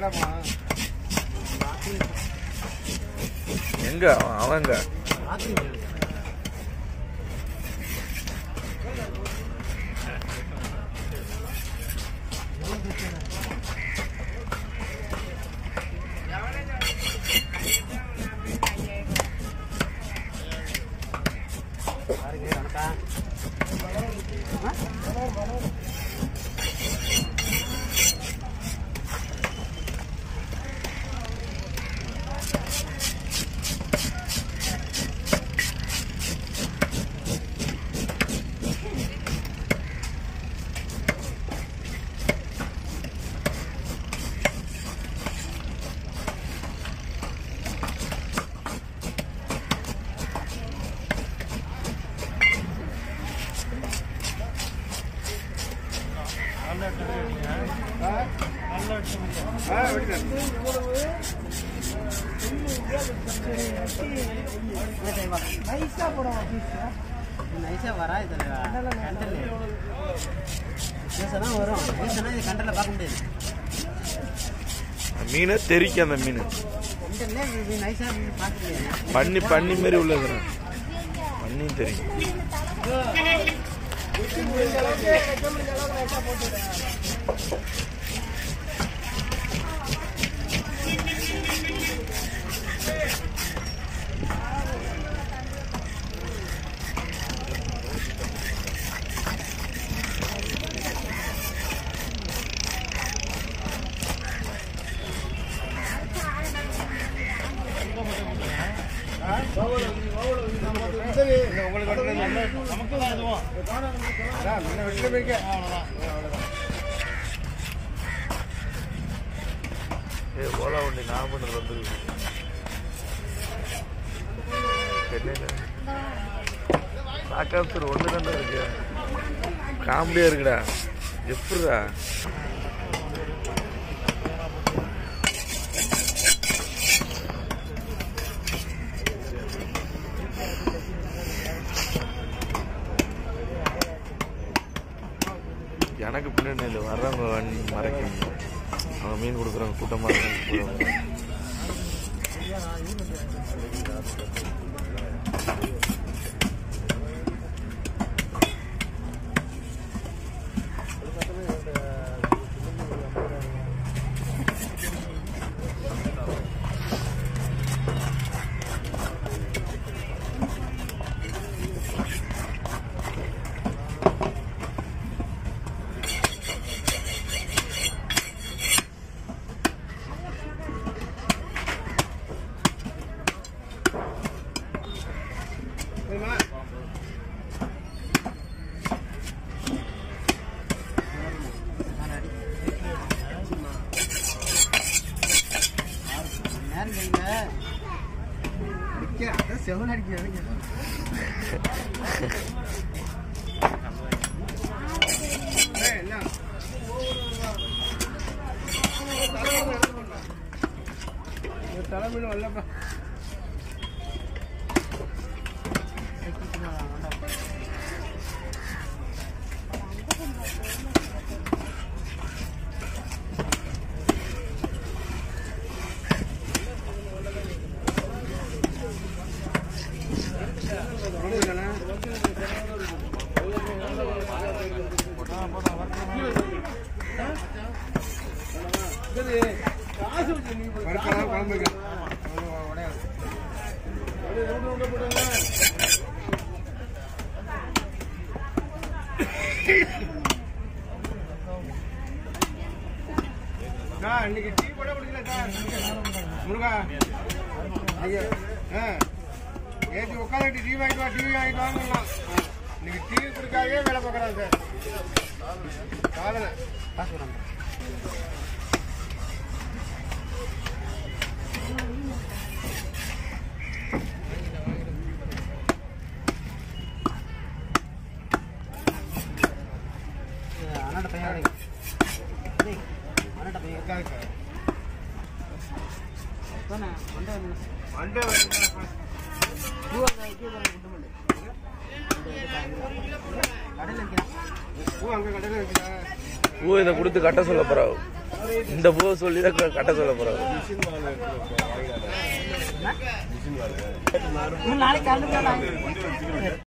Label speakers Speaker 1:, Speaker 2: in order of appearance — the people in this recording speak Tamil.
Speaker 1: எங்க அவன் அவங்க
Speaker 2: நைஸா வரா இதுல கண்டல் ஈசனா வரும் ஈசனா இது கண்டல பார்க்க முடியாது
Speaker 1: மீனை தெரிக்கும் அந்த மீன்
Speaker 2: கண்டல்ல இது நைஸா பார்க்க முடியாது
Speaker 1: பண்ணி பண்ணி மாதிரி உள்ளது பண்ணியும் தெரியும் ஏ ஓலா வண்டி நான் பண்ணுறது வந்துருக்கு சென்னையில் சாக்காப்சர் ஒன்று தாண்டா இருக்கு காமெடியாக இருக்குடா எப்படிடா எனக்கு பின்னாடி இல்லை வர்றவங்க வண்டி மறைக்கணும் அவங்க மீன் கொடுக்குறவங்க கூட்டமாக இருக்காங்க
Speaker 2: நேரம் இல்ல செவன் அடிக்கிறாங்க
Speaker 3: தலைமையில் வரலப்பா வறுக்கலாம் குழம்புக்கு சார் இன்னைக்கு டீ கூட குடிக்கல சார் முருகா ஐயா ஆ ஏற்றி உட்காந்துட்டு டீ வாங்கிட்டு வா டீ வாங்கிட்டு வாங்கலாம் இன்னைக்கு டீ குடிக்காதே வேலை பார்க்குறான் சார் காதல
Speaker 2: காசு வராங்க அண்ணாட்ட பையன் கிடைக்கும் டேய், அண்ணாட்ட பையன்
Speaker 3: இருக்காது சார்
Speaker 2: தானே மண்டை
Speaker 3: மண்டே வந்து
Speaker 2: பூ அந்த பூ அந்த குண்டு மண்டை கடையில் இருக்கிறான்
Speaker 3: பூ அங்கே கடையில் இருக்குதா
Speaker 1: பூ இதை கொடுத்து கட்ட சொல்ல போறா இந்த பூவை சொல்லி தான் கட்ட சொல்ல போறாரு
Speaker 2: நாளைக்கு கலந்து